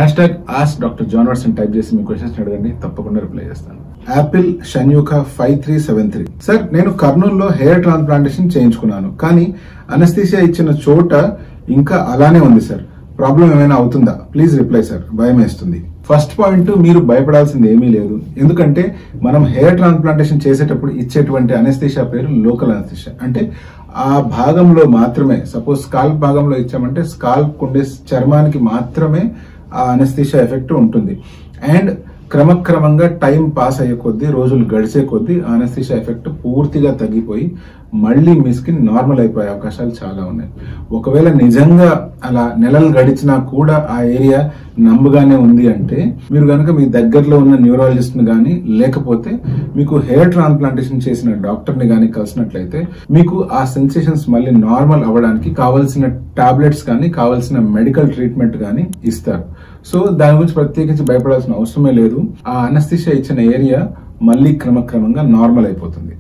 hash hashtag ask doctor John Watson type చేసి మీ questions అడగండి తప్పకుండా రిప్లై చేస్తాను యాపిల్ షన్యూక five three seven three sir నేను కర్నూలులో హెయిర్ ట్రాన్స్ప్లాంటేషన్ చేయించుకున్నాను కానీ అనస్థీసియా ఇచ్చిన చోట ఇంకా అలానే ఉంది సార్ ప్రాబ్లం ఏమైనా అవుతుందా ప్లీజ్ రిప్లై సార్ భయం వేస్తుంది ఫస్ట్ పాయింట్ మీరు భయపడాల్సింది ఏమీ లేదు ఎందుకంటే మనం హెయిర్ ట్రాన్స్ప్లాంటేషన్ చేసేటప్పుడు ఇచ్చేటువంటి అనస్థిషియా పేరు లోకల్ అనస్థిషియా అంటే ఆ భాగంలో మాత్రమే సపోజ్ స్కాల్ప్ భాగంలో ఇచ్చామంటే స్కాల్ప్ ఉండే చర్మానికి మాత్రమే ఆ అనస్థిషియా ఎఫెక్ట్ ఉంటుంది అండ్ క్రమక్రమంగా టైం పాస్ అయ్యే కొద్దీ రోజులు గడిచే కొద్దీ అనస్థిషియా ఎఫెక్ట్ పూర్తిగా తగ్గిపోయి మళ్ళీ మీ స్కిన్ నార్మల్ అయిపోయే అవకాశాలు చాలా ఉన్నాయి ఒకవేళ నిజంగా అలా నెలలు గడిచినా కూడా ఆ ఏరియా నమ్మగానే ఉంది అంటే మీరు కనుక మీ దగ్గరలో ఉన్న న్యూరాలజిస్ట్ ని కానీ లేకపోతే మీకు హెయిర్ ట్రాన్స్ప్లాంటేషన్ చేసిన డాక్టర్ ని కానీ కలిసినట్లయితే మీకు ఆ సెన్సేషన్స్ మళ్ళీ నార్మల్ అవ్వడానికి కావాల్సిన టాబ్లెట్స్ కానీ కావాల్సిన మెడికల్ ట్రీట్మెంట్ కానీ ఇస్తారు సో దాని గురించి ప్రత్యేకించి భయపడాల్సిన అవసరమే లేదు ఆ అనస్థిషియా ఇచ్చిన ఏరియా మళ్ళీ క్రమక్రమంగా నార్మల్ అయిపోతుంది